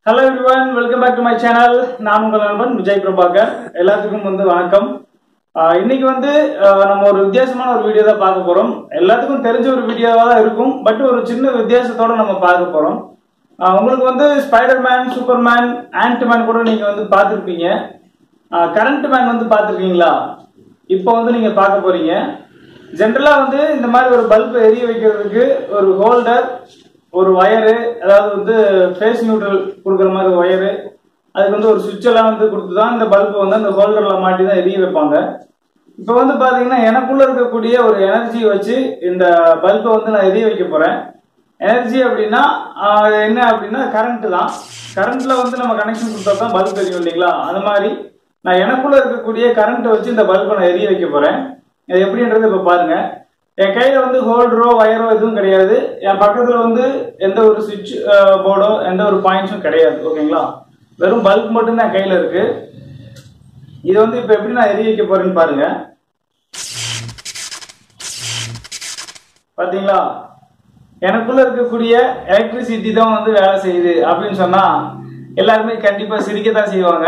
hello everyone welcome back to my channel நான் உங்கள் நண்பன் விஜய் பிரபாகர் எல்லாத்துக்கும் வந்து வணக்கம் ஆஹ் இன்னைக்கு வந்து ஆஹ் நம்ம ஒரு வித்தியாசமான ஒரு வீடியோ தான் பார்க்க போறோம் எல்லாத்துக்கும் தெரிஞ்ச ஒரு வீடியோவா தான் இருக்கும் பட் ஒரு சின்ன வித்தியாசத்தோட நம்ம பார்க்க போறோம் ஆஹ் உங்களுக்கு வந்து ஸ்பைடர் மேன் சூப்பர்மேன் ஆன்ட்மேன் கூட நீங்க வந்து பார்த்துருப்பீங்க கரண்ட் மேன் வந்து பார்த்துருக்கீங்களா இப்போ வந்து நீங்க பார்க்க போறீங்க ஜென்ரலா வந்து இந்த மாதிரி ஒரு பல்ப் எரிய வைக்கிறதுக்கு ஒரு ஹோல்டர் ஒரு வயரு அதாவது வந்து ஃபேஸ் நியூட்ரல் கொடுக்குற மாதிரி ஒயரு அதுக்கு வந்து ஒரு சுவிட்ச் எல்லாம் வந்து கொடுத்து தான் இந்த பல்பை வந்து அந்த ஹோல்டர்ல மாட்டி தான் எரிய வைப்பாங்க இப்போ வந்து பாத்தீங்கன்னா எனக்குள்ள இருக்கக்கூடிய ஒரு எனர்ஜி வச்சு இந்த பல்பை வந்து நான் எரிய வைக்க போறேன் எனர்ஜி அப்படின்னா ஆஹ், என்ன அப்படின்னா கரண்ட் தான் கரண்ட்ல வந்து நம்ம கனெக்ஷன் கொடுத்தா தான் பல்ப் எரியும் இல்லைங்களா அது மாதிரி நான் எனக்குள்ள இருக்கக்கூடிய கரண்ட்டை வச்சு இந்த பல்பை நான் எரிய வைக்க போறேன் இது எப்படின்றது இப்போ பாருங்க என் கையில வந்து ஹோல்டரோ வயரோ எதுவும் கிடையாது என் பக்கத்துல வந்து எந்த ஒரு சுவிட்ச் போர்டோ எந்த ஒரு பாயிண்ட்ஸும் கிடையாது ஓகேங்களா வெறும் பல்ப் மட்டும் தான் கையில இருக்கு இது வந்து இப்போ எப்படி நான் எரிய வைக்க போறேன்னு பாருங்க பாத்தீங்களா எனக்குள்ள இருக்கக்கூடிய எலக்ட்ரிசிட்டி தான் வந்து வேலை செய்யுது அப்படின்னு சொன்னா எல்லாருமே கண்டிப்பா சிரிக்கத்தான் செய்வாங்க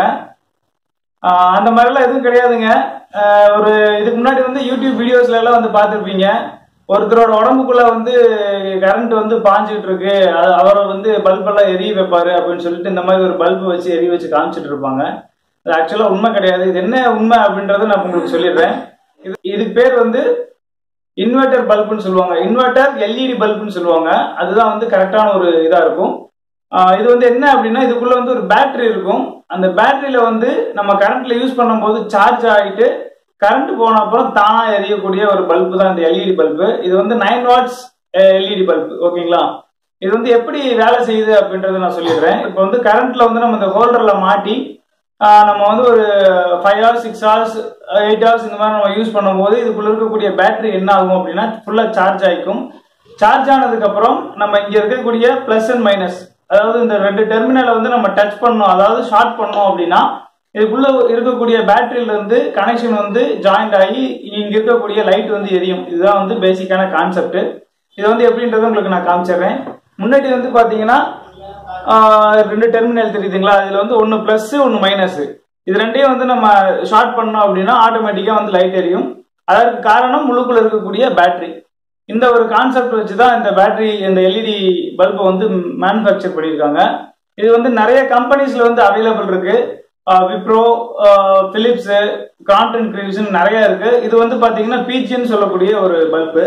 ஆஹ் அந்த மாதிரிலாம் எதுவும் கிடையாதுங்க ஆஹ் ஒரு இதுக்கு முன்னாடி வந்து யூடியூப் வீடியோஸ்ல எல்லாம் வந்து பார்த்துருப்பீங்க ஒருத்தரோட உடம்புக்குள்ள வந்து கரண்ட் வந்து பாஞ்சிட்டு இருக்கு அது- அவரை வந்து பல்பெல்லாம் எரிய வைப்பாரு அப்படின்னு சொல்லிட்டு இந்த மாதிரி ஒரு பல்பு வச்சு எரிய வச்சு காமிச்சிட்டு இருப்பாங்க அது ஆக்சுவலா உண்மை கிடையாது இது என்ன உண்மை அப்படின்றத நான் உங்களுக்கு சொல்லிடுறேன் இது இதுக்கு பேர் வந்து இன்வெர்டர் பல்புன்னு சொல்லுவாங்க இன்வெர்டர் எல்இடி பல்புன்னு சொல்லுவாங்க அதுதான் வந்து கரெக்டான ஒரு இதா இருக்கும் ஆஹ் இது வந்து என்ன அப்படின்னா இதுக்குள்ள வந்து ஒரு பேட்டரி இருக்கும் அந்த பேட்டரியில வந்து நம்ம கரண்ட்ல யூஸ் பண்ணும்போது சார்ஜ் ஆகிட்டு கரண்ட் போன அப்புறம் தானா எரியக்கூடிய ஒரு பல்பு தான் இந்த எல்இடி பல்பு இது வந்து நைன் வாட்ஸ் எல்இடி பல்பு ஓகேங்களா இது வந்து எப்படி வேலை செய்யுது அப்படின்றத நான் சொல்லிடுறேன் இப்போ வந்து கரண்ட்ல வந்து நம்ம இந்த ஹோல்டர்ல மாட்டி ஆஹ் நம்ம வந்து ஒரு five hours six hours eight hours இந்த மாதிரி நம்ம யூஸ் பண்ணும்போது இதுக்குள்ள இருக்கக்கூடிய பேட்டரி என்ன ஆகும் அப்படின்னா ஃபுல்லா சார்ஜ் ஆயிக்கும் சார்ஜ் ஆனதுக்கு அப்புறம் நம்ம இங்க இருக்கக்கூடிய பிளஸ் அண்ட் மைனஸ் அதாவது இந்த ரெண்டு டெர்மினலை வந்து நம்ம டச் பண்ணோம் அதாவது ஷார்ட் பண்ணோம் அப்படின்னா இதுக்குள்ள இருக்கக்கூடிய பேட்டரியில இருந்து கனெக்ஷன் வந்து ஜாயிண்ட் ஆகி இங்க இருக்கக்கூடிய லைட் வந்து எரியும் இதுதான் வந்து பேசிக்கான கான்செப்ட் இது வந்து எப்படின்றது உங்களுக்கு நான் காமிச்சிடுறேன் முன்னாடி வந்து பாத்தீங்கன்னா ஆஹ், ரெண்டு டெர்மினல் தெரியுதுங்களா இதுல வந்து ஒன்னு பிளஸ் ஒன்னு மைனஸ் இது ரெண்டையும் வந்து நம்ம ஷார்ட் பண்ணோம் அப்படின்னா ஆட்டோமேட்டிக்கா வந்து லைட் எரியும் அதற்கு காரணம் முழுக்குள்ள இருக்கக்கூடிய பேட்டரி இந்த ஒரு கான்செப்ட் வச்சு தான் இந்த பேட்டரி இந்த எல்இடி பல்பை வந்து மேனுஃபேக்சர் பண்ணியிருக்காங்க இது வந்து நிறைய கம்பெனிஸ்ல வந்து அவைலபிள் இருக்கு விப்ரோ பிலிப்ஸ் கான்டென்ட் கிரியேஷன் நிறைய இருக்கு இது வந்து பாத்தீங்கன்னா பீச்சின்னு சொல்லக்கூடிய ஒரு பல்பு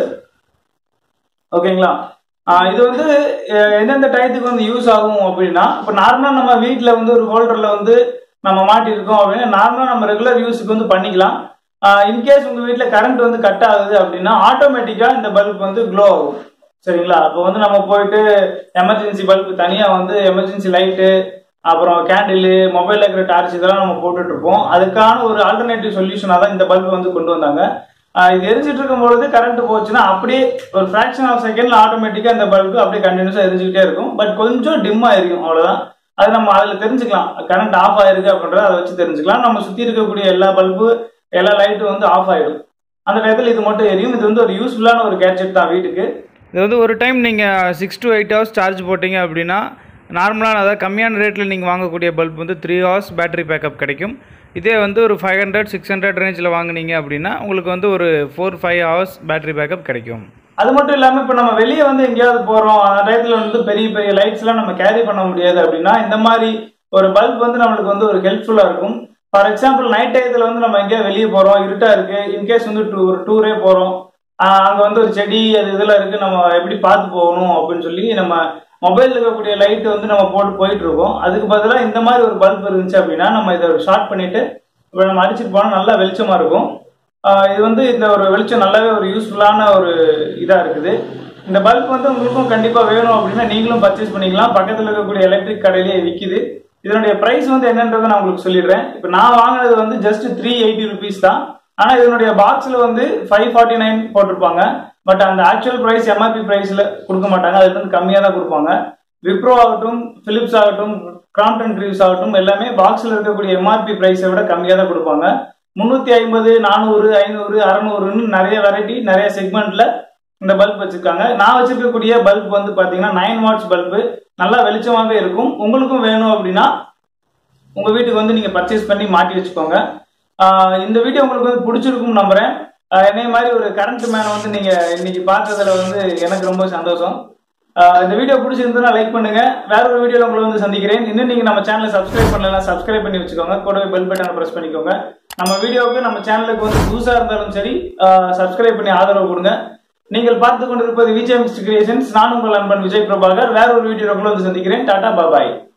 ஓகேங்களா ஆஹ் இது வந்து அஹ், எந்தெந்த டயத்துக்கு வந்து யூஸ் ஆகும் அப்படின்னா இப்போ நார்மலாக நம்ம வீட்டில் வந்து ஒரு ஹோல்டரில் வந்து நம்ம மாட்டியிருக்கோம் அப்படின்னா நார்மலாக நம்ம ரெகுலர் யூஸுக்கு வந்து பண்ணிக்கலாம் இன்கேஸ் உங்கள் வீட்டில் கரண்ட் வந்து கட் ஆகுது அப்படின்னா ஆட்டோமேட்டிக்காக இந்த பல்ப் வந்து க்ளோ ஆகும் சரிங்களா அப்போ வந்து நம்ம போயிட்டு எமர்ஜென்சி பல்ப் தனியாக வந்து எமர்ஜென்சி லைட்டு அப்புறம் கேண்டில் மொபைலில் இருக்கிற டார்ச் இதெல்லாம் நம்ம போட்டுட்டு இருப்போம் அதுக்கான ஒரு ஆல்டர்னேட்டிவ் சொல்யூஷனாக தான் இந்த பல்ப் வந்து கொண்டு வந்தாங்க ஆஹ் இது எரிஞ்சிட்டு இருக்கும் பொழுது கரண்ட் போச்சுன்னா அப்படியே ஒரு ஃபிராக்ஷன் ஆஃப் செகண்ட்ல ஆட்டோமேட்டிக்கா இந்த பல்பு அப்படியே கண்டினியூஸா எரிஞ்சுக்கிட்டே இருக்கும் பட் கொஞ்சம் டிம்மா எரியும் அவ்வளவுதான் அது நம்ம அதுல தெரிஞ்சுக்கலாம் கரண்ட் ஆஃப் ஆயிருக்கு அப்படின்றத அதை வச்சு தெரிஞ்சுக்கலாம் நம்ம சுத்தி இருக்கக்கூடிய எல்லா பல்பு எல்லா லைட்டும் வந்து ஆஃப் ஆயிடும் அந்த டயத்தில் இது மட்டும் எரியும் இது வந்து ஒரு யூஸ்ஃபுல்லான ஒரு கேட்ஜெட் தான் வீட்டுக்கு இது வந்து ஒரு டைம் நீங்கள் six to eight hours charge போட்டிங்க அப்படின்னா நார்மலான அதாவது கம்மியான ரேட்டில் நீங்கள் வாங்கக்கூடிய பல்ப் வந்து த்ரீ ஹவர்ஸ் பேட்டரி பேக்கப் கிடைக்கும் இதே வந்து ஒரு ஃபைவ் ஹண்ட்ரட் சிக்ஸ் ஹண்ட்ரட் ரேஞ்சில் வாங்குனீங்க அப்படின்னா உங்களுக்கு வந்து ஒரு four five hours battery backup கிடைக்கும் அது மட்டும் இல்லாம இப்ப நம்ம வெளியே வந்து எங்கேயாவது போறோம் அந்த டயத்துல வந்து பெரிய பெரிய லைட்ஸ் எல்லாம் நம்ம கேரி பண்ண முடியாது அப்படின்னா இந்த மாதிரி ஒரு பல்ப் வந்து நம்மளுக்கு வந்து ஒரு ஹெல்ப்ஃபுல்லா இருக்கும் ஃபார் எக்ஸாம்பிள் நைட் டயத்துல வந்து நம்ம எங்கேயா வெளியே போறோம் இருட்டா இருக்கு இன்கேஸ் வந்து டூ ஒரு டூரே போறோம் ஆஹ் அங்க வந்து ஒரு செடி அது இதெல்லாம் இருக்கு நம்ம எப்படி பார்த்து போகணும் அப்படின்னு சொல்லி நம்ம மொபைல் இருக்கக்கூடிய லைட் வந்து நம்ம போட்டு போயிட்டு இருக்கோம் அதுக்கு பதிலாக இந்த மாதிரி ஒரு பல்ப் இருந்துச்சு அப்படின்னா நம்ம இதை ஷார்ட் பண்ணிட்டு இப்போ நம்ம அடிச்சுட்டு போனால் நல்லா வெளிச்சமா இருக்கும் ஆஹ் இது வந்து இந்த ஒரு வெளிச்சம் நல்லாவே ஒரு யூஸ்ஃபுல்லான ஒரு இதா இருக்குது இந்த பல்ப் வந்து உங்களுக்கும் கண்டிப்பா வேணும் அப்படின்னா நீங்களும் பர்ச்சேஸ் பண்ணிக்கலாம் பக்கத்துல இருக்கக்கூடிய எலக்ட்ரிக் கடையிலேயே விக்குது இதனுடைய பிரைஸ் வந்து என்னன்றதை நான் உங்களுக்கு சொல்லிடுறேன் இப்போ நான் வாங்கினது வந்து ஜஸ்ட் த்ரீ எயிட்டி ருபீஸ் தான் ஆனா இதனுடைய பாக்ஸ்ல வந்து ஃபைவ் ஃபார்ட்டி நைன் போட்டிருப்பாங்க பட் அந்த ஆக்சுவல் பிரைஸ் எம்ஆர்பி பிரைஸ்ல கொடுக்க மாட்டாங்க அதுல இருந்து கம்மியா தான் கொடுப்பாங்க விப்ரோ ஆகட்டும் பிலிப்ஸ் ஆகட்டும் கிராம்டன் கிரீவ்ஸ் ஆகட்டும் எல்லாமே பாக்ஸ்ல இருக்கக்கூடிய எம்ஆர்பி பிரைஸை விட கம்மியா தான் கொடுப்பாங்க முந்நூற்றி ஐம்பது நானூறு ஐநூறு அறநூறுன்னு நிறைய வெரைட்டி நிறைய செக்மெண்ட்ல இந்த பல்ப் வச்சிருக்காங்க நான் வச்சிருக்கக்கூடிய பல்ப் வந்து பாத்தீங்கன்னா நைன் வாட்ஸ் பல்பு நல்லா வெளிச்சமாகவே இருக்கும் உங்களுக்கும் வேணும் அப்படின்னா உங்க வீட்டுக்கு வந்து நீங்க பர்ச்சேஸ் பண்ணி மாட்டி வச்சுக்கோங்க ஆஹ் இந்த வீடியோ உங்களுக்கு வந்து பிடிச்சிருக்கும் நம்புறேன் ஆஹ் என்னைய மாதிரி ஒரு கரண்ட் மேனை வந்து நீங்க இன்னைக்கு பார்த்ததுல வந்து எனக்கு ரொம்ப சந்தோஷம் ஆஹ் இந்த வீடியோ பிடிச்சிருந்தா லைக் பண்ணுங்க வேற ஒரு வீடியோல உங்களை வந்து சந்திக்கிறேன் இன்னும் நீங்க நம்ம சேனலை சப்ஸ்கிரைப் பண்ணலாம் சப்ஸ்கிரைப் பண்ணி வச்சுக்கோங்க கூடவே பெல் பட்டனை பிரஸ் பண்ணிக்கோங்க நம்ம வீடியோவுக்கு நம்ம சேனலுக்கு வந்து புதுசா இருந்தாலும் சரி சப்ஸ்கிரைப் பண்ணி ஆதரவு கொடுங்க நீங்கள் பார்த்து கொண்டிருப்பது விஜய் மிஸ்டர் கிரியேஷன்ஸ் நான் உங்கள் நண்பன் விஜய் பிரபாகர் வேற ஒரு வீடியோக்குள்ள வந்து சந்திக்கிறேன் டாடா பாபாய்